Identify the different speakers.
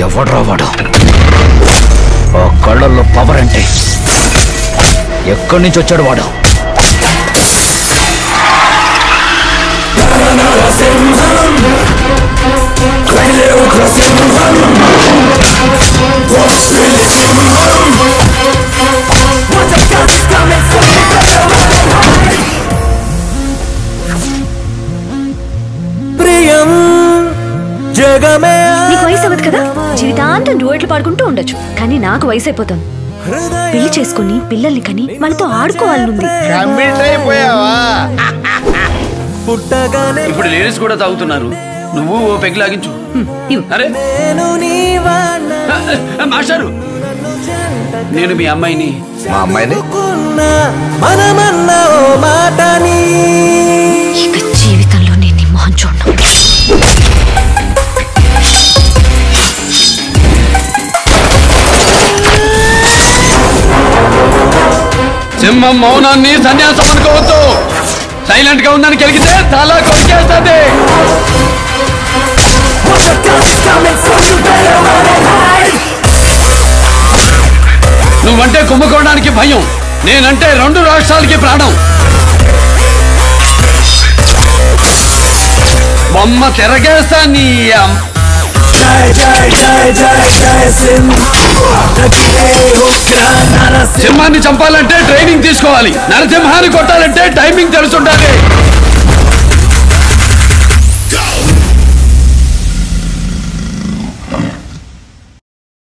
Speaker 1: ఎవడ్రా వాడు ఆ కళ్ళల్లో పవర్ అంటే ఎక్కడి నుంచి వచ్చాడు వాడు
Speaker 2: ప్రియం జగమే
Speaker 3: నీకు వయసు అవ్వదు కదా జీవితాంతం డువెట్లు పాడుకుంటూ ఉండొచ్చు కానీ నాకు వయసు అయిపోతాను పెళ్లి చేసుకుని పిల్లల్ని కని మనతో ఆడుకోవాలనుంది
Speaker 4: కమిట్ అయిపోయావా
Speaker 2: పుట్టగానే
Speaker 5: ఇప్పుడు లేడీస్ కూడా తాగుతున్నారు నువ్వు ఓ పెగ్ లాగించు
Speaker 3: ఇవ్వు.
Speaker 5: అరే
Speaker 2: నేను నీ వాడిన
Speaker 5: ఆ, ఆ, మాస్టారు నేను మీ అమ్మాయిని
Speaker 4: మా అమ్మాయిని
Speaker 2: అనుకున్నా మనమన్న ఓ మాటని
Speaker 3: ఇక జీవితంలో నేను నీ మొహం చూడను
Speaker 5: సింహం మౌనాన్ని సన్యాసం అనుకోవద్దు సైలెంట్ గా ఉందని కలిగితే చాలా కొరికేస్తుంది నువ్వంటే కుంభకోణానికి భయం నేనంటే రెండు రాష్ట్రాలకి ప్రాణం బొమ్మ తిరగేస్తా నీ అమ్-
Speaker 2: జై జై జై జై జై సింహ నకిలే ఉగ్ర నరసింహ
Speaker 5: సింహాన్ని చంపాలంటే ట్రైనింగ్ తీసుకోవాలి నరసింహాన్ని కొట్టాలంటే టైమింగ్ తెలుసుండాలి